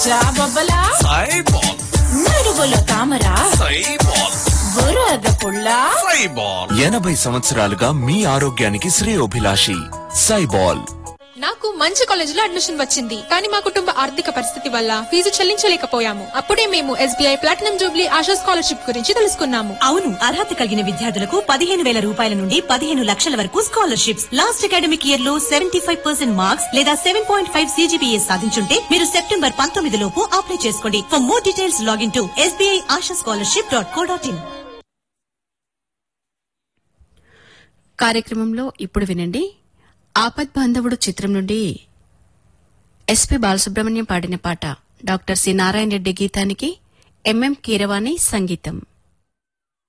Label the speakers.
Speaker 1: జాబొబ్బలా
Speaker 2: సైబాల్
Speaker 1: నడువులో తామరా
Speaker 2: సైబాల్
Speaker 1: బురద పుల్లా
Speaker 2: సైబాల్
Speaker 3: ఎనభై సంవత్సరాలుగా మీ ఆరోగ్యానికి శ్రేయోభిలాషి సైబాల్
Speaker 4: నాకు మంచి కాలేజీలో అడ్మిషన్ వచ్చింది కానీ మా కుటుంబ ఆర్థిక పరిస్థితి వల్ల ఫీజు చెల్లించలేకపోయాము అప్పుడే మేము SBI platinum jubilee Asha scholarship గురించి తెలుసుకున్నాము
Speaker 5: అవును అర్హత కలిగిన విద్యార్థులకు పదిహేను వేల రూపాయల నుండి పదిహేను లక్షల వరకు స్కాలర్షిప్స్ లాస్ట్ అకాడమిక్ ఇయర్ లో సెవెంటీ ఫైవ్ పర్సెంట్ మార్క్స్ లేదా సెవెన్ పాయింట్ ఫైవ్ సీజీపీఏ సాధించుంటే మీరు సెప్టెంబర్ పంతొమ్మిది లోపు అప్లై చేసుకోండి for more details log in to SBI Asha scholarship dot co dot in
Speaker 6: కార్యక్రమంలో ఇప్పుడు వినండి ఆపద్ బాంధవుడు చిత్రం నుండి ఎస్పి బాలసుబ్రహ్మణ్యం పాడిన పాట డాక్టర్ సి నారాయణ రెడ్డి గీతానికి ఎంఎం కీరవాణి సంగీతం